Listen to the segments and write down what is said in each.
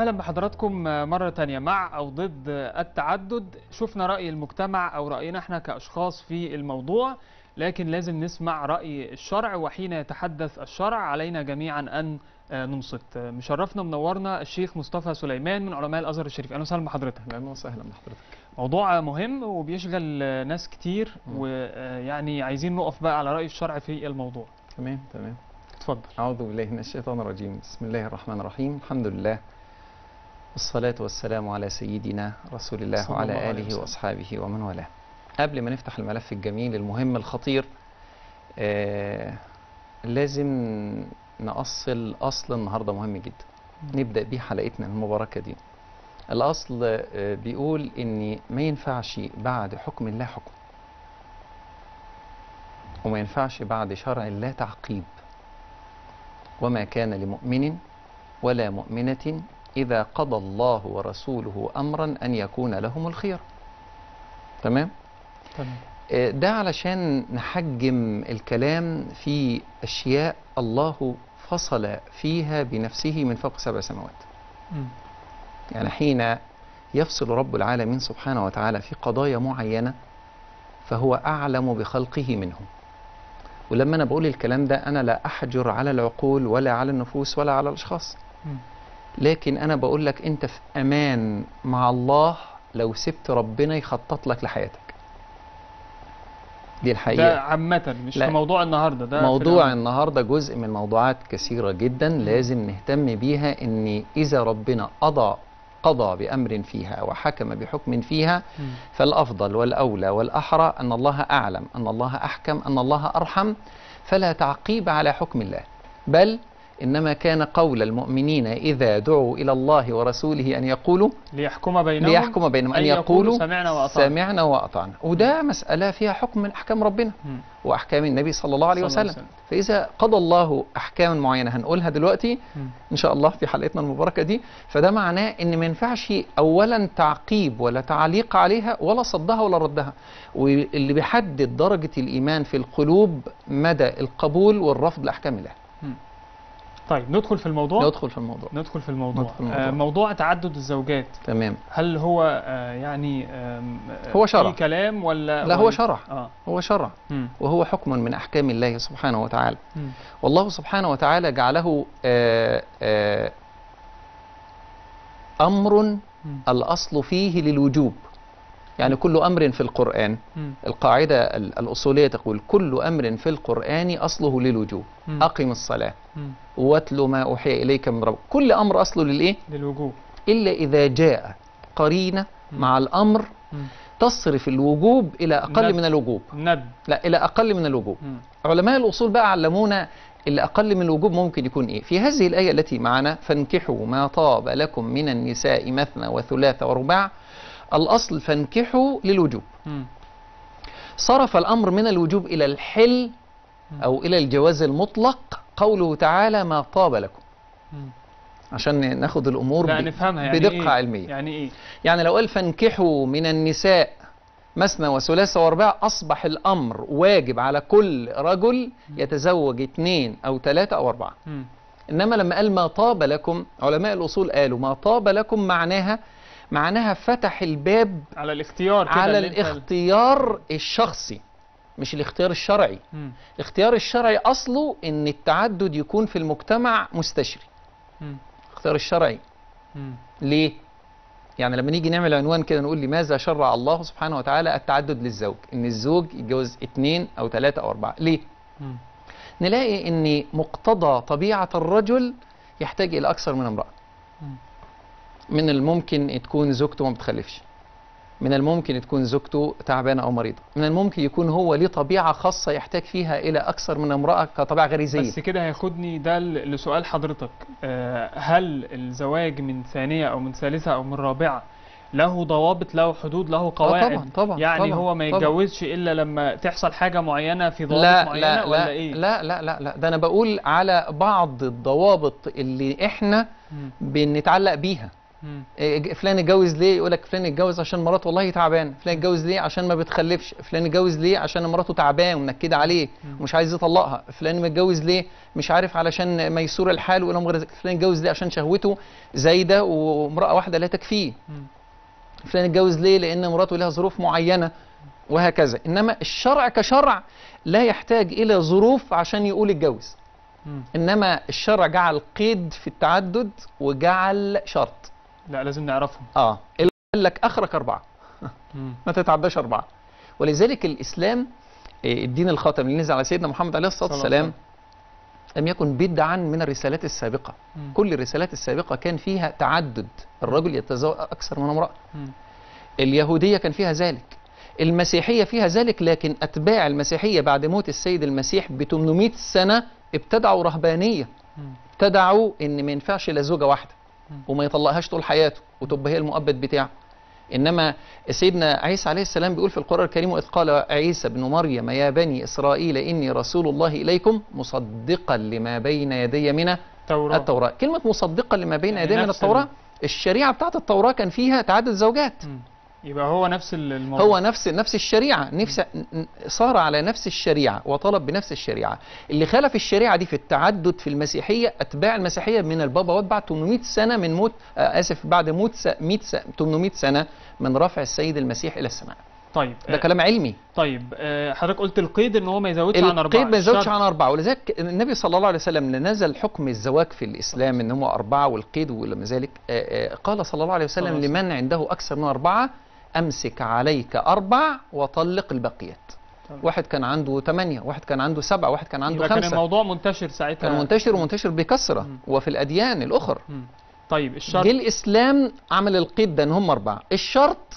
أهلا بحضراتكم مرة تانية مع أو ضد التعدد شفنا رأي المجتمع أو رأينا احنا كأشخاص في الموضوع لكن لازم نسمع رأي الشرع وحين يتحدث الشرع علينا جميعا أن ننصت مشرفنا منورنا الشيخ مصطفى سليمان من علماء الأزهر الشريف أهلا وسهلا بحضرتك اهلا وسهلا بحضرتك موضوع مهم وبيشغل ناس كتير مم. ويعني عايزين نقف بقى على رأي الشرع في الموضوع تمام تمام اتفضل أعوذ بالله من الشيطان الرجيم بسم الله الرحمن الرحيم الحمد لله والصلاة والسلام على سيدنا رسول الله صلى الله وعلى عليه آله وسلم. وأصحابه ومن والاه قبل ما نفتح الملف الجميل المهم الخطير آه لازم نأصل أصل النهاردة مهم جدا نبدأ بيه حلقتنا المباركة دي الأصل آه بيقول إن ما ينفعش بعد حكم الله حكم وما ينفعش بعد شرع الله تعقيب وما كان لمؤمن ولا مؤمنة إذا قضى الله ورسوله أمرا أن يكون لهم الخير تمام؟ تمام آه، ده علشان نحجم الكلام في أشياء الله فصل فيها بنفسه من فوق سبع سماوات مم. يعني حين يفصل رب العالمين سبحانه وتعالى في قضايا معينة فهو أعلم بخلقه منهم ولما أنا بقول الكلام ده أنا لا أحجر على العقول ولا على النفوس ولا على الأشخاص مم. لكن أنا بقول لك أنت في أمان مع الله لو سبت ربنا يخطط لك لحياتك دي ده الحقيقة عامة مش لا. في موضوع النهارده ده في موضوع العموم. النهاردة جزء من موضوعات كثيرة جدا لازم نهتم بيها ان اذا ربنا قضى قضى بامر فيها وحكم بحكم فيها مم. فالافضل والاولى والاحرى ان الله اعلم ان الله احكم ان الله ارحم فلا تعقيب على حكم الله بل انما كان قول المؤمنين اذا دعوا الى الله ورسوله ان يقولوا ليحكم بينهم ليحكم بينهم ان أن يقولوا سمعنا وأطعنا سمعنا واطعنا وده مساله فيها حكم من احكام ربنا مم. واحكام النبي صلى الله عليه صلى الله وسلم فاذا قضى الله احكاما معينه هنقولها دلوقتي مم. ان شاء الله في حلقتنا المباركه دي فده معناه ان ما ينفعش اولا تعقيب ولا تعليق عليها ولا صدها ولا ردها واللي بيحدد درجه الايمان في القلوب مدى القبول والرفض لاحكام الله طيب ندخل في الموضوع ندخل في الموضوع ندخل في الموضوع ندخل في الموضوع. آه موضوع تعدد الزوجات تمام هل هو آه يعني آم، آه، هو شرع. في كلام ولا لا هو ولا- شرع اه هو شرع مم. وهو حكم من احكام الله سبحانه وتعالى مم. والله سبحانه وتعالى جعله آه، آه، امر مم. الأصل فيه للوجوب يعني كل أمر في القرآن مم. القاعدة ال- الأصولية تقول كل أمر في القرآن أصله للوجوب مم. أقم الصلاة مم. واتل ما أوحي إليك من ربك كل أمر أصله للإيه للوجوب إلا إذا جاء قرينة مم. مع الأمر مم. تصرف الوجوب إلى أقل ند. من الوجوب ند لا إلى أقل من الوجوب مم. علماء الأصول بقى علمونا اللي أقل من الوجوب ممكن يكون إيه في هذه الآية التي معنا فانكحوا ما طاب لكم من النساء مثنى وثلاث ورباع الأصل فانكحوا للوجوب مم. صرف الأمر من الوجوب إلى الحل أو إلى الجواز المطلق قوله تعالى ما طاب لكم مم. عشان ناخد الأمور لا ب- نفهمها يعني بدقة إيه؟ علمية يعني ايه يعني لو قال فانكحوا من النساء مثنى وثلاث ورباع أصبح الأمر واجب على كل رجل يتزوج اثنين أو ثلاثة أو أربعة مم. إنما لما قال ما طاب لكم علماء الأصول قالوا ما طاب لكم معناها معناها فتح الباب على الاختيار كده على اللي أنت- الاختيار الشخصي مش الاختيار الشرعي مم. الاختيار الشرعي أصله إن التعدد يكون في المجتمع مستشري مم. الاختيار الشرعي مم. ليه؟ يعني لما نيجي نعمل عنوان كده نقول لماذا شرع الله سبحانه وتعالى التعدد للزوج ان الزوج يتجوز اثنين او ثلاثة او اربعة ليه؟ مم. نلاقي ان مقتضى طبيعة الرجل يحتاج الى اكثر من امرأة مم. من الممكن تكون زوجته ما بتخلفش من الممكن تكون زوجته تعبانة او مريضة من الممكن يكون هو ليه طبيعة خاصة يحتاج فيها الى اكثر من امرأة كطبيعة غريزية بس كده هياخدني ده ل- لسؤال حضرتك آه، هل الزواج من ثانية أو من ثالثة أو من رابعة له ضوابط له حدود له قواعد طبعا طبعا يعني طبعا هو ما طبعا. يتجوزش إلا لما تحصل حاجة معينة في ضوابط لا معينة لا ولا لا, إيه؟ لا لا لا لا ده انا بقول على بعض الضوابط اللي احنا مم. بنتعلق بيها مم. إيه، فلان اتجوز ليه يقول لك فلان اتجوز عشان مراته والله تعبان فلان اتجوز ليه عشان ما بتخلفش فلان اتجوز ليه عشان مراته تعبان ومنكده عليه مم. ومش عايز يطلقها فلان متجوز ليه مش عارف علشان ميسور الحال ولا غير ذلك فلان اتجوز ليه عشان شهوته زايده وامراه واحده لا تكفيه مم. فلان اتجوز ليه لان مراته لها ظروف معينه وهكذا انما الشرع كشرع لا يحتاج الى ظروف عشان يقول اتجوز مم. انما الشرع جعل قيد في التعدد وجعل شرط لا لازم نعرفهم اه اللي قال لك اخرك اربعه مم. ما تتعداش اربعه ولذلك الاسلام آه، الدين الخاتم اللي نزل على سيدنا محمد عليه الصلاه صلى الله عليه والسلام لم يكن بدعا من الرسالات السابقه مم. كل الرسالات السابقه كان فيها تعدد الرجل يتزوج اكثر من امراه مم. اليهوديه كان فيها ذلك المسيحيه فيها ذلك لكن اتباع المسيحيه بعد موت السيد المسيح ب 800 سنه ابتدعوا رهبانيه مم. ابتدعوا ان ما ينفعش الا زوجه واحده مم. وما يطلقهاش طول حياته وتبقى هي المؤبد بتاعه انما سيدنا عيسى عليه السلام بيقول في القران الكريم واذ قال عيسى ابن مريم يا بني اسرائيل اني رسول الله اليكم مصدقا لما بين يدي من توراة التوراه كلمه مصدقا لما بين يعني يدي من نفس التوراه ال- الشريعه بتاعت التوراه كان فيها تعدد زوجات مم. يبقى هو نفس ال- الموضوع هو نفس نفس الشريعه نفس ن- صار على نفس الشريعه وطلب بنفس الشريعه اللي خالف الشريعه دي في التعدد في المسيحيه اتباع المسيحيه من البابا واتبع 800 سنه من موت آه اسف بعد موت س- 100 س- 800 سنه من رفع السيد المسيح الى السماء طيب ده آه، كلام علمي طيب آه، حضرتك قلت القيد ان هو ما يزودش عن اربعه القيد ما يزودش الشرط- عن أربعة ولذلك النبي صلى الله عليه وسلم لما نزل حكم الزواج في الإسلام إن هو أربعة والقيد ولما ذلك آه، آه، قال صلى الله عليه صلى وسلم الله عليه لمن عنده أكثر من أربعة أمسك عليك أربع وطلق البقية تمام. واحد كان عنده ثمانية واحد كان عنده سبعة واحد كان عنده يبقى كان خمسة الموضوع منتشر ساعتها كان منتشر ومنتشر بكثرة مم. وفي الأديان الأخرى مم. طيب الشرط جه الإسلام عمل القيد ده إن هم أربعة الشرط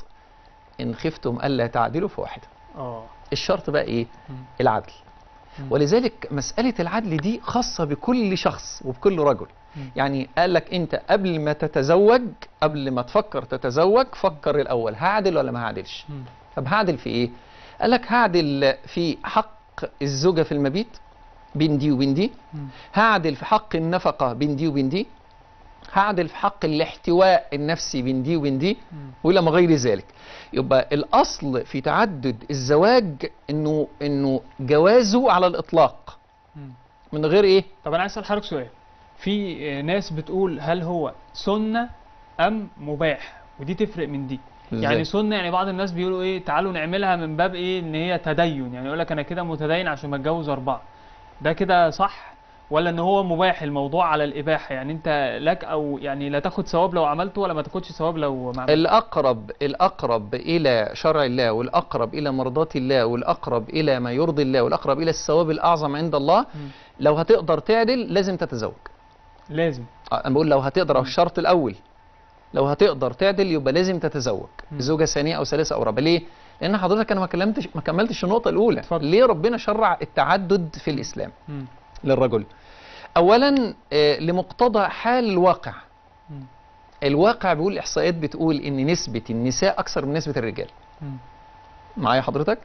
إن خفتم ألا تعدلوا فواحدة اه الشرط بقى إيه مم. العدل مم. ولذلك مسألة العدل دي خاصة بكل شخص وبكل رجل مم. يعني قال لك انت قبل ما تتزوج قبل ما تفكر تتزوج فكر الاول هعدل ولا ما هعدلش مم. طب هعدل في ايه قال لك هعدل في حق الزوجة في المبيت بين دي وبين دي مم. هعدل في حق النفقة بين دي وبين دي هعدل في حق الاحتواء النفسي بين دي وبين دي مم. والى ما غير ذلك يبقى الاصل في تعدد الزواج انه انه جوازه على الاطلاق مم. من غير ايه طب انا عايز اسال حضرتك سؤال في آه، ناس بتقول هل هو سنه ام مباح ودي تفرق من دي يعني إزاي؟ سنه يعني بعض الناس بيقولوا ايه تعالوا نعملها من باب ايه ان هي تدين يعني يقول لك انا كده متدين عشان ما اتجوز اربعه ده كده صح ولا ان هو مباح الموضوع على الاباحه يعني انت لك او يعني لا تاخد ثواب لو عملته ولا ما تاخدش ثواب لو ما عملته الأقرب الأقرب إلى شرع الله والأقرب إلى مرضاة الله والأقرب إلى ما يرضي الله والأقرب إلى الثواب الأعظم عند الله مم. لو هتقدر تعدل لازم تتزوج لازم آه، أنا بقول لو هتقدر أو مم. الشرط الأول لو هتقدر تعدل يبقى لازم تتزوج مم. زوجة ثانية أو ثالثة أو رابعة ليه؟ لأن حضرتك أنا ما كلمتش ما كملتش النقطة الأولى اتفضل. ليه ربنا شرع التعدد في الإسلام مم. للرجل أولا آه، لمقتضى حال الواقع مم. الواقع بيقول الإحصائيات بتقول إن نسبة النساء أكثر من نسبة الرجال مم. معايا حضرتك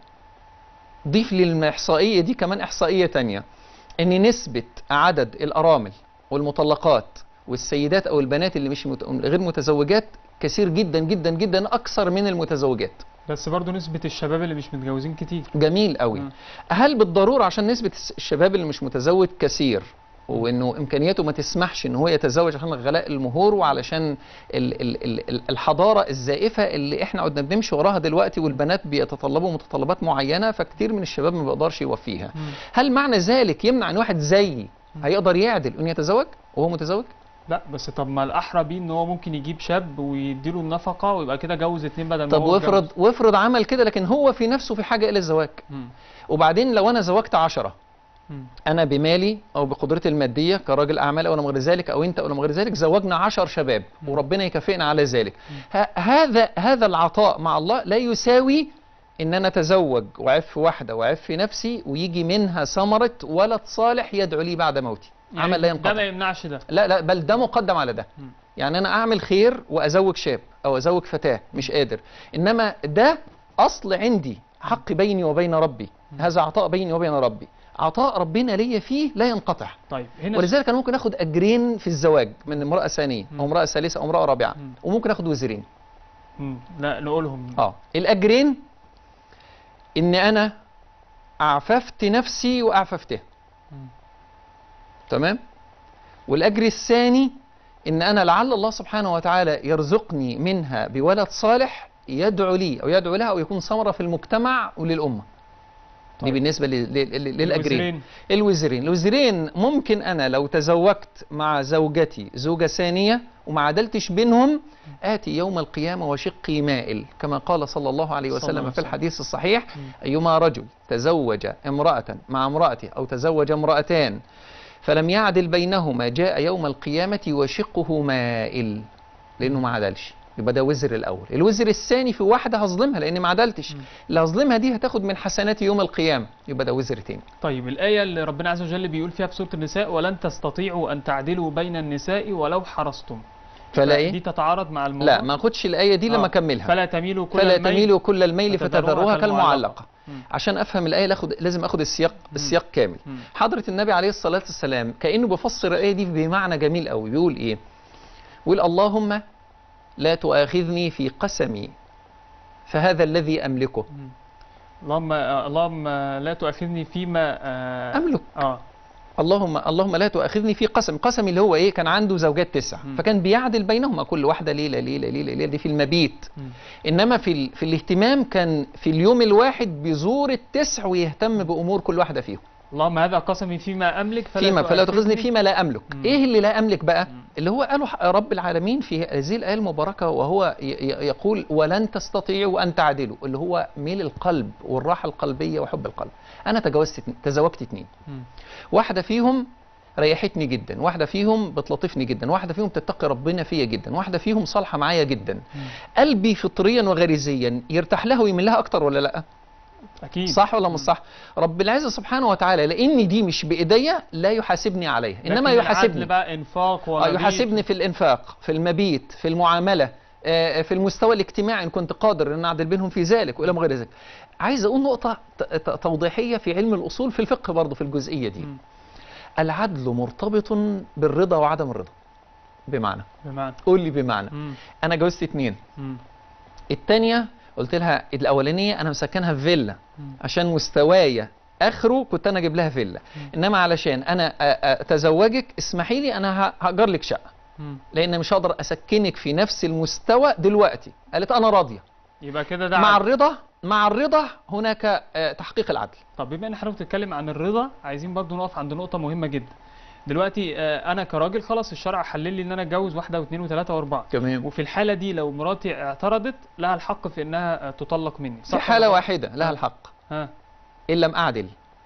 ضيف للإحصائية دي كمان إحصائية تانية إن نسبة عدد الأرامل والمطلقات والسيدات أو البنات اللي مش مت... غير متزوجات كثير جدا جدا جدا أكثر من المتزوجات بس برضو نسبة الشباب اللي مش متجوزين كتير جميل قوي مم. هل بالضرورة عشان نسبة الشباب اللي مش متزوج كثير وانه امكانياته ما تسمحش ان هو يتزوج عشان غلاء المهور وعلشان ال ال ال ال- الحضاره الزائفه اللي احنا قعدنا بنمشي وراها دلوقتي والبنات بيتطلبوا متطلبات معينه فكتير من الشباب ما بيقدرش يوفيها مم. هل معنى ذلك يمنع ان واحد زيي هيقدر يعدل انه يتزوج وهو متزوج لا بس طب ما الاحرى بيه ان هو ممكن يجيب شاب ويديله النفقه ويبقى كده جوز اتنين بدل ما طب هو وافرض اتجوز. وافرض عمل كده لكن هو في نفسه في حاجه الى الزواج مم. وبعدين لو انا زوجت عشرة مم. انا بمالي او بقدرتي الماديه كراجل اعمال او غير ذلك او انت او غير ذلك زوجنا عشر شباب مم. وربنا يكافئنا على ذلك ه- هذا هذا العطاء مع الله لا يساوي ان انا اتزوج واعف واحده واعف نفسي ويجي منها ثمره ولد صالح يدعو لي بعد موتي يعني عمل لا ده ينقطع ما يمنعش ده لا لا بل ده مقدم على ده مم. يعني انا اعمل خير وازوج شاب او ازوج فتاه مش قادر انما ده اصل عندي حق بيني وبين ربي هذا عطاء بيني وبين ربي عطاء ربنا ليا فيه لا ينقطع طيب هنا ولذلك انا ممكن اخد اجرين في الزواج من امراه ثانيه مم. او امراه ثالثه او امراه رابعه مم. وممكن اخد وزرين مم. لا نقولهم اه الاجرين ان انا اعففت نفسي واعففتها مم. تمام والاجر الثاني ان انا لعل الله سبحانه وتعالى يرزقني منها بولد صالح يدعو لي او يدعو لها او يكون ثمره في المجتمع وللامه دي طيب. بالنسبه لل- لل- لل- للاجرين الوزرين. الوزرين الوزرين ممكن انا لو تزوجت مع زوجتي زوجة ثانية وما عدلتش بينهم آتي يوم القيامة وشقي مائل كما قال صلى الله عليه صلى الله وسلم عليه في وسلم. الحديث الصحيح مم. أيما رجل تزوج امرأة مع امرأته أو تزوج امرأتان فلم يعدل بينهما جاء يوم القيامة وشقه مائل لأنه ما عدلش يبقى ده وزر الأول الوزر الثاني في واحدة هظلمها لأني ما عدلتش مم. اللي هظلمها دي هتاخد من حسناتي يوم القيامة يبقى ده وزر تاني طيب الآية اللي ربنا عز وجل بيقول فيها في سورة النساء ولن تستطيعوا أن تعدلوا بين النساء ولو حرصتم فلا دي إيه؟ تتعارض مع الموضوع لا ما اخدش الآية دي لما آه. أكملها فلا تميلوا كل فلا الميل تميلوا كل الميل فتذروها فتذروها كالمعلقة. كالمعلقة مم. عشان افهم الايه لاخد لازم اخد السياق السياق كامل مم. حضره النبي عليه الصلاه والسلام كانه بيفسر الايه دي بمعنى جميل قوي بيقول ايه بيقول اللهم لا تؤاخذني في قسمي فهذا الذي املكه مم. اللهم آه، اللهم آه، لا تؤاخذني فيما آه املك اه اللهم اللهم لا تؤاخذني في قسم قسم اللي هو ايه كان عنده زوجات تسع مم. فكان بيعدل بينهما كل واحده ليله ليله ليله ليله دي في المبيت مم. انما في ال... في الاهتمام كان في اليوم الواحد بيزور التسع ويهتم بامور كل واحده فيهم اللهم هذا قسمي فيما أملك فلا فيما فلا تؤاخذني فيما لا املك مم. ايه اللي لا املك بقى مم. اللي هو قاله ح- رب العالمين في هذه الايه المباركه وهو ي- ي- يقول ولن تستطيعوا ان تعدلوا اللي هو ميل القلب والراحه القلبيه وحب القلب انا تجاوزت اتنين- تزوجت اتنين مم. واحده فيهم ريحتني جدا واحده فيهم بتلطفني جدا واحده فيهم تتقي ربنا فيا جدا واحده فيهم صالحه معايا جدا مم. قلبي فطريا وغريزيا يرتاح لها ويميل لها اكتر ولا لا أكيد صح ولا مم. مش صح رب العزه سبحانه وتعالى لان دي مش بايديا لا يحاسبني عليها انما لكن العدل يحاسبني بقى إنفاق آه، ومبيت يحاسبني في الانفاق في المبيت في المعامله آه، في المستوى الاجتماعي ان كنت قادر ان اعدل بينهم في ذلك والى ما غير ذلك عايز اقول نقطه ت- ت- توضيحيه في علم الاصول في الفقه برضه في الجزئيه دي مم. العدل مرتبط بالرضا وعدم الرضا بمعنى بمعنى قول لي بمعنى مم. انا جوزت اتنين مم. التانية قلت لها الاولانيه انا مسكنها في فيلا مم. عشان مستوايا اخره كنت انا اجيب لها فيلا مم. انما علشان انا أ- أ- اتزوجك اسمحي لي انا ه- هاجر لك شقه مم. لان مش هقدر اسكنك في نفس المستوى دلوقتي قالت انا راضيه يبقى كده ده مع عدل. الرضا مع الرضا هناك آه، تحقيق العدل طب بما ان حضرتك بتتكلم عن الرضا عايزين برضو نقف عند نقطة مهمة جدا دلوقتي آه، انا كراجل خلاص الشرع حلل لي ان انا اتجوز واحدة واثنين وثلاثة واربعة تمام وفي الحالة دي لو مراتي اعترضت لها الحق في انها آه، تطلق مني في صح حاله ولا لا؟ واحده لها الحق ها ان لم اعدل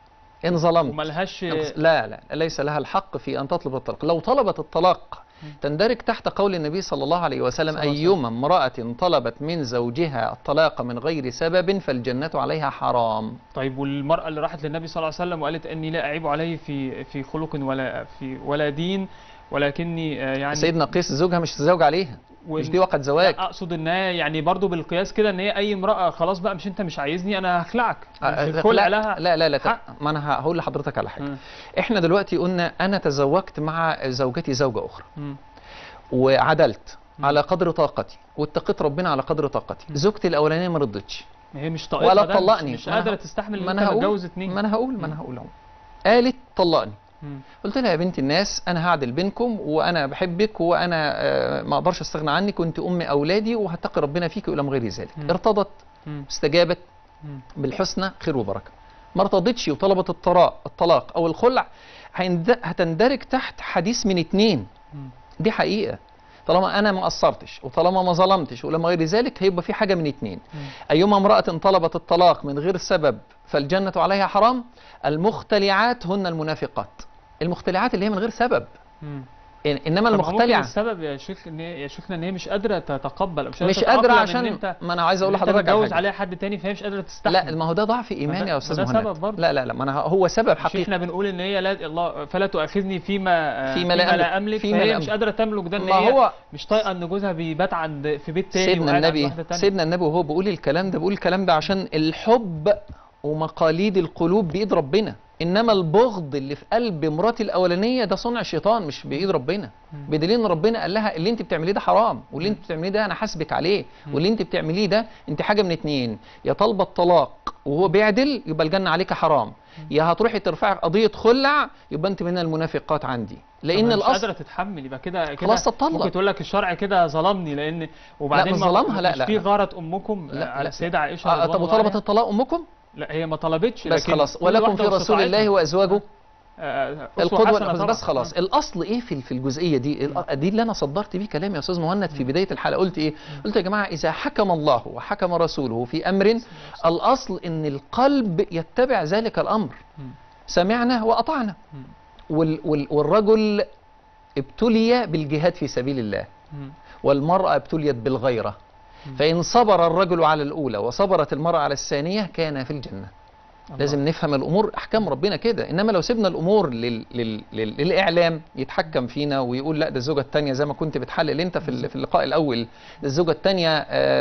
ان ظلمت وملهاش لا لا ليس لها الحق في ان تطلب الطلاق لو طلبت الطلاق مم. تندرج تحت قول النبي صلى الله عليه وسلم صلى الله عليه ايما امراه طلبت من زوجها الطلاق من غير سبب فالجنه عليها حرام طيب والمرأة اللي راحت للنبي صلى الله عليه وسلم وقالت اني لا اعيب عليه في في خلق ولا في ولا دين ولكني آه، يعني سيدنا قيس زوجها مش تزوج عليها مش وإن- دي وقت زواج لا اقصد ان هي يعني برضو بالقياس كده ان هي اي امراه خلاص بقى مش انت مش عايزني انا هخلعك آه، مش لا الخلع لها لا لا لا حق. ما انا هقول لحضرتك على حاجه مم. احنا دلوقتي قلنا انا تزوجت مع زوجتي زوجه اخرى مم. وعدلت مم. على قدر طاقتي واتقيت ربنا على قدر طاقتي مم. زوجتي الاولانيه ما رضتش ما هي مش طايقه ولا ده، طلقني. مش, مش ما أنا قادره ه- تستحمل ان ما انت انا هقول متجوز اتنين ما انا هقول ما مم. انا هقول اهو قالت طلقني مم. قلت لها يا بنت الناس انا هعدل بينكم وانا بحبك وانا آه، ما اقدرش استغنى عنك وانت ام اولادي وهتقي ربنا فيك والى ما غير ذلك مم. ارتضت مم. استجابت مم. بالحسنى خير وبركه ما ارتضتش وطلبت الطلاق الطلاق او الخلع هيند- هتندرج تحت حديث من اتنين مم. دي حقيقه طالما انا ما قصرتش وطالما ما ظلمتش ولما غير ذلك هيبقى في حاجه من اتنين مم. ايما امراه طلبت الطلاق من غير سبب فالجنه عليها حرام المختلعات هن المنافقات المختلعات اللي هي من غير سبب مم. إن- انما طب ما ممكن المختلعه السبب يا شيخ ان هي- يا شيخنا ان هي مش قادره تتقبل أو مش قادره مش قادره تتأقلم إن عشان انت ما انا عايز اقول إن أنت لحضرتك على تتجوز حاجة. عليها حد تاني فهي مش قادره تستحمل لا ما هو ده ضعف ايماني ده- يا استاذ ما ده مهند سبب برضه. لا لا لا ما انا هو سبب مش حقيقي احنا بنقول ان هي لا الله فلا تؤاخذني فيما فيما لا أملك. املك فيما فهي لا مش أملك. قادره تملك ده ان ما هي هو مش طايقه ان جوزها بيبات عند في بيت تاني سيدنا وقاعد عند النبي واحده تانية سيدنا النبي وهو بيقول الكلام ده بيقول الكلام ده عشان الحب ومقاليد القلوب بإيد ربنا انما البغض اللي في قلب مراتي الاولانيه ده صنع شيطان مش بايد ربنا مم. بدليل ان ربنا قال لها اللي انت بتعمليه ده حرام واللي انت بتعمليه ده انا حاسبك عليه واللي انت بتعمليه ده انت حاجه من اتنين يا طالبه الطلاق وهو بيعدل يبقى الجنه عليك حرام يا هتروحي ترفعي قضيه خلع يبقى انت من المنافقات عندي لان طب مش الاصل قادره تتحمل يبقى كده كده خلاص تطلق. ممكن تقول لك الشرع كده ظلمني لان وبعدين مش ما- ظلمها، لا، مش لا، في لا. غارت امكم لا، على لا. السيده عائشه آه، رضوان طب الله وطلبت عليها. الطلاق امكم لا هي ما طلبتش بس لكن خلاص كل ولكم واحدة في رسول واستطاعتها. الله وازواجه آه، أسوة القدوه حسنة بس, طبعاً. بس خلاص الاصل ايه في في الجزئيه دي ال- دي اللي انا صدرت بيه كلام يا استاذ مهند في بدايه الحلقه قلت ايه قلت يا جماعه اذا حكم الله وحكم رسوله في امر الاصل ان القلب يتبع ذلك الامر مم. سمعنا واطعنا مم. وال وال والرجل ابتلي بالجهاد في سبيل الله مم. والمرأة ابتليت بالغيرة مم. فإن صبر الرجل على الأولى وصبرت المرأة على الثانية كان في الجنة الله. لازم نفهم الامور احكام ربنا كده انما لو سيبنا الامور لل... لل... لل... للاعلام يتحكم فينا ويقول لا ده الزوجه الثانيه زي ما كنت بتحلل انت في ال- في اللقاء الاول ده الزوجه الثانيه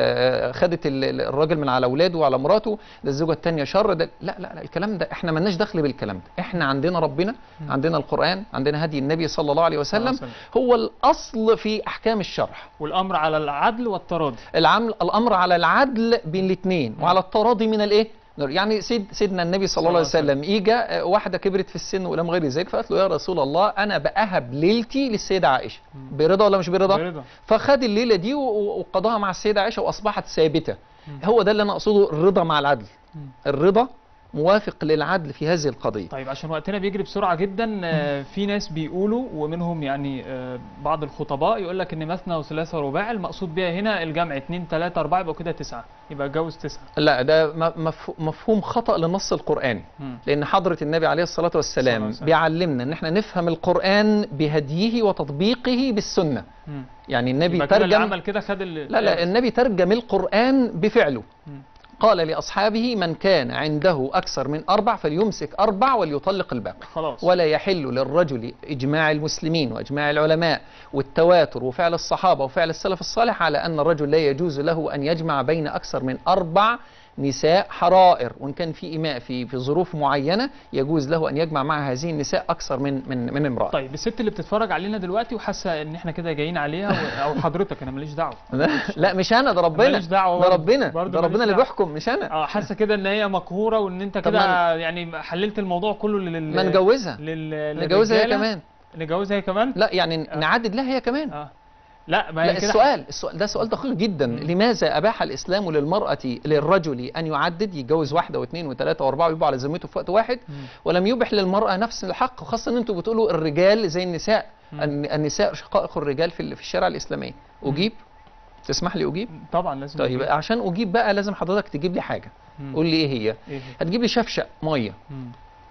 خدت ال- ال- الراجل من على اولاده وعلى مراته ده الزوجه الثانيه شر ده لا لا لا الكلام ده احنا مالناش دخل بالكلام ده احنا عندنا ربنا مم. عندنا القران عندنا هدي النبي صلى الله عليه وسلم وسلم. هو الاصل في احكام الشرع والامر على العدل والتراضي العمل الامر على العدل بين الاثنين وعلى التراضي من الايه يعني سيد سيدنا النبي صلى الله عليه وسلم اجا آه، واحده كبرت في السن ولم غير ذلك فقالت له يا رسول الله انا باهب ليلتي للسيده عائشه مم. برضا ولا مش برضا برضا. فخد الليله دي و- و- وقضاها مع السيده عائشه واصبحت ثابته مم. هو ده اللي انا اقصده الرضا مع العدل مم. الرضا موافق للعدل في هذه القضيه طيب عشان وقتنا بيجري بسرعه جدا آه، في ناس بيقولوا ومنهم يعني آه، بعض الخطباء يقول لك ان مثنى وثلاثه ورباع المقصود بيها هنا الجمع 2 3 4 يبقى كده 9 يبقى اتجوز 9 لا ده م- مف- مفهوم خطا للنص القراني لان حضره النبي عليه الصلاه صلى الله والسلام عليه وسلم. بيعلمنا ان احنا نفهم القران بهديه وتطبيقه بالسنه يعني النبي يبقى كده اللي ترجم عمل كده خد ال- لا لا النبي ترجم القرآن بفعله مم. قال لأصحابه من كان عنده أكثر من أربع فليمسك أربع وليطلق الباقي خلاص ولا يحل للرجل إجماع المسلمين وإجماع العلماء والتواتر وفعل الصحابة وفعل السلف الصالح على أن الرجل لا يجوز له أن يجمع بين أكثر من أربع نساء حرائر وإن كان في إماء في في ظروف معينة يجوز له أن يجمع مع هذه النساء أكثر من من من امرأة طيب الست اللي بتتفرج علينا دلوقتي وحاسه ان احنا كده جايين عليها و... او حضرتك انا ماليش دعوه لا مش أنا ده ربنا ماليش دعوة ده برضه. ربنا برضه ده ماليش ربنا اللي دعوة. بيحكم مش أنا اه حاسه كده ان هي مقهوره وان انت طب كده ما يعني حللت الموضوع كله لل ما نجوزها لل نجوزها هي للرجالة. كمان نجوزها هي كمان لا يعني نعدد لها هي كمان اه لا ما لا هي كده السؤال السؤال ده سؤال دقيق جدا مم. لماذا اباح الاسلام للمراه للرجل ان يعدد يتجوز واحده واثنين وثلاثه واربعه ويبقوا على ذمته في وقت واحد مم. ولم يبح للمراه نفس الحق خاصه ان انتوا بتقولوا الرجال زي النساء مم. الن- النساء شقائق الرجال في ال- في الشريعه الاسلاميه اجيب تسمح لي اجيب طبعا لازم طيب نجيب. عشان اجيب بقى لازم حضرتك تجيب لي حاجه مم. قول لي ايه هي ايه هي؟ هتجيب لي شفشق ميه مم.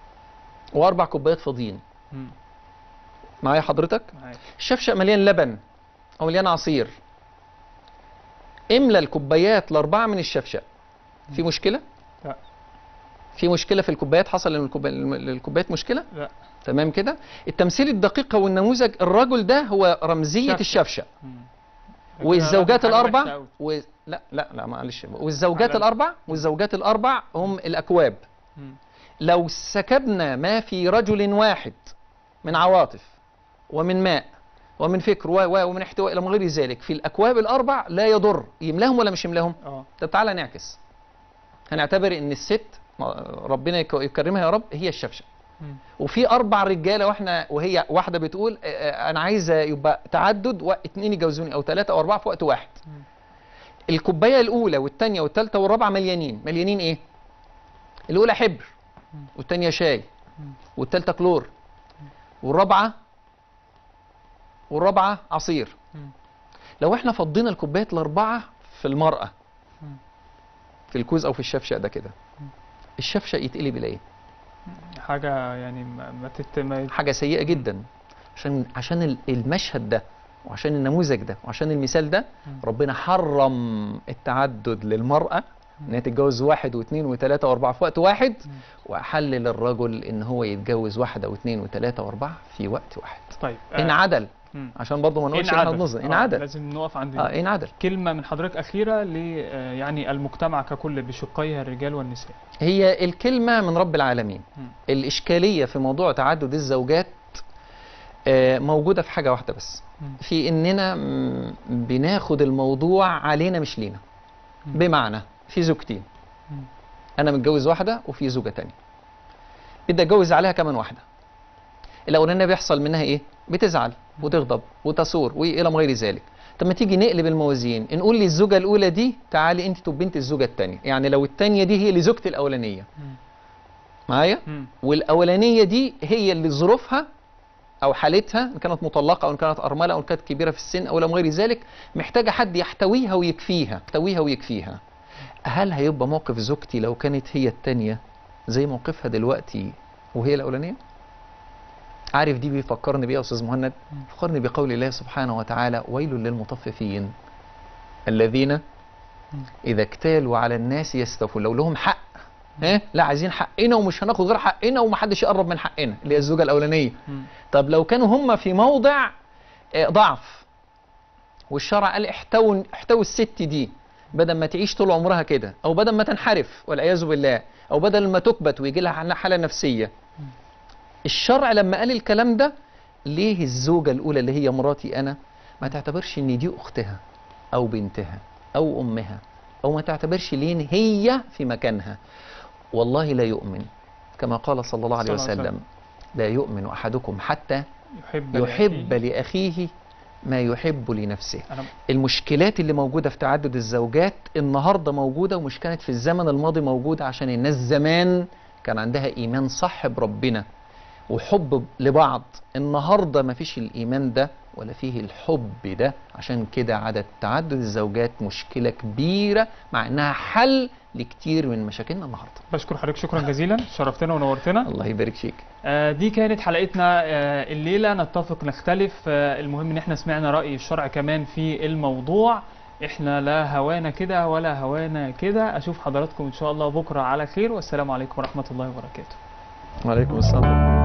واربع كوبايات فاضيين مم. معايا حضرتك معاك. الشفشق مليان لبن او مليان عصير املى الكوبايات الاربعه من الشفشق في مشكله لا. في مشكله في الكوبايات حصل ان الكوبا- الكوبايات مشكله لا تمام كده التمثيل الدقيق او النموذج الرجل ده هو رمزيه شفشق. الشفشق مم. والزوجات حاجة وحشة الاربع أوي. و... لا لا لا معلش والزوجات على- الاربع والزوجات الاربع هم الاكواب مم. لو سكبنا ما في رجل واحد من عواطف ومن ماء ومن فكر و- و- ومن احتواء الى من غير ذلك في الاكواب الاربع لا يضر يملاهم ولا مش يملاهم اه طب تعالى نعكس هنعتبر ان الست ربنا يك- يكرمها يا رب هي الشفشه مم. وفي اربع رجاله واحنا وهي واحده بتقول آه، آه، انا عايزه يبقى تعدد واثنين يجوزوني او ثلاثه او اربعه في وقت واحد مم. الكوبايه الاولى والثانيه والثالثه والرابعه مليانين مليانين ايه الاولى حبر مم. والثانيه شاي مم. والثالثه كلور والرابعه والرابعه عصير مم. لو احنا فضينا الكوبايات الاربعه في المراه مم. في الكوز او في الشفشق ده كده الشفشق يتقلب الى ايه حاجه يعني ما ما تت ما حاجه سيئه جدا عشان عشان ال- المشهد ده وعشان النموذج ده وعشان المثال ده مم. ربنا حرم التعدد للمراه انها تتجوز واحد واثنين وثلاثه واربعه في وقت واحد مم. واحل للرجل ان هو يتجوز واحده واثنين وثلاثه واربعه في وقت واحد طيب ان آه، عدل مم. عشان برضه ما إن نقولش احنا عدل بنظلم ان آه، عدل لازم نقف عند اه ان عدل كلمة من حضرتك أخيرة ل آه، يعني المجتمع ككل بشقيها الرجال والنساء هي الكلمة من رب العالمين مم. الإشكالية في موضوع تعدد الزوجات آه، موجودة في حاجة واحدة بس مم. في إننا مم، بناخد الموضوع علينا مش لينا مم. بمعنى في زوجتين مم. أنا متجوز واحدة وفي زوجة تانية بدي أتجوز عليها كمان واحدة الأولانية بيحصل منها إيه؟ بتزعل وتغضب وتصور وإلى ما غير ذلك طب ما تيجي نقلب الموازين نقول للزوجة الأولى دي تعالي أنت تبقي بنت الزوجة التانية يعني لو التانية دي هي اللي زوجتي الأولانية مم. معايا؟ مم. والاولانيه دي هي اللي ظروفها او حالتها ان كانت مطلقه او ان كانت ارمله او ان كانت كبيره في السن او لم غير ذلك محتاجه حد يحتويها ويكفيها يحتويها ويكفيها هل هيبقى موقف زوجتي لو كانت هي التانية زي موقفها دلوقتي وهي الاولانيه عارف دي بيفكرني بيه يا استاذ مهند مم. فكرني بقول الله سبحانه وتعالى ويل للمطففين الذين اذا اكتالوا على الناس يستوفون لو لهم حق ها لا عايزين حقنا ومش هناخد غير حقنا ومحدش يقرب من حقنا اللي هي الزوجه الاولانيه مم. طب لو كانوا هم في موضع آه، ضعف والشرع قال احتووا احتووا الست دي بدل ما تعيش طول عمرها كده او بدل ما تنحرف والعياذ بالله او بدل ما تكبت ويجي لها عنها حاله نفسيه الشرع لما قال الكلام ده ليه الزوجه الاولى اللي هي مراتي انا ما تعتبرش ان دي اختها او بنتها او امها او ما تعتبرش لين هي في مكانها والله لا يؤمن كما قال صلى الله عليه صلى الله عليه وسلم لا يؤمن احدكم حتى يحب يحب لأخيه. لأخيه ما يحب لنفسه أنا المشكلات اللي موجودة في تعدد الزوجات النهاردة موجودة ومش كانت في الزمن الماضي موجودة عشان الناس زمان كان عندها إيمان صح بربنا وحب لبعض النهاردة ما فيش الإيمان ده ولا فيه الحب ده عشان كده عدد تعدد الزوجات مشكلة كبيرة مع إنها حل لكتير من مشاكلنا النهاردة بشكر حضرتك شكرا جزيلا شرفتنا ونورتنا الله يبارك فيك آه، دي كانت حلقتنا آه، الليلة نتفق نختلف آه، المهم ان احنا سمعنا رأي الشرع كمان في الموضوع احنا لا هوانا كده ولا هوانا كده اشوف حضراتكم ان شاء الله بكرة على خير والسلام عليكم ورحمة الله وبركاته وعليكم السلام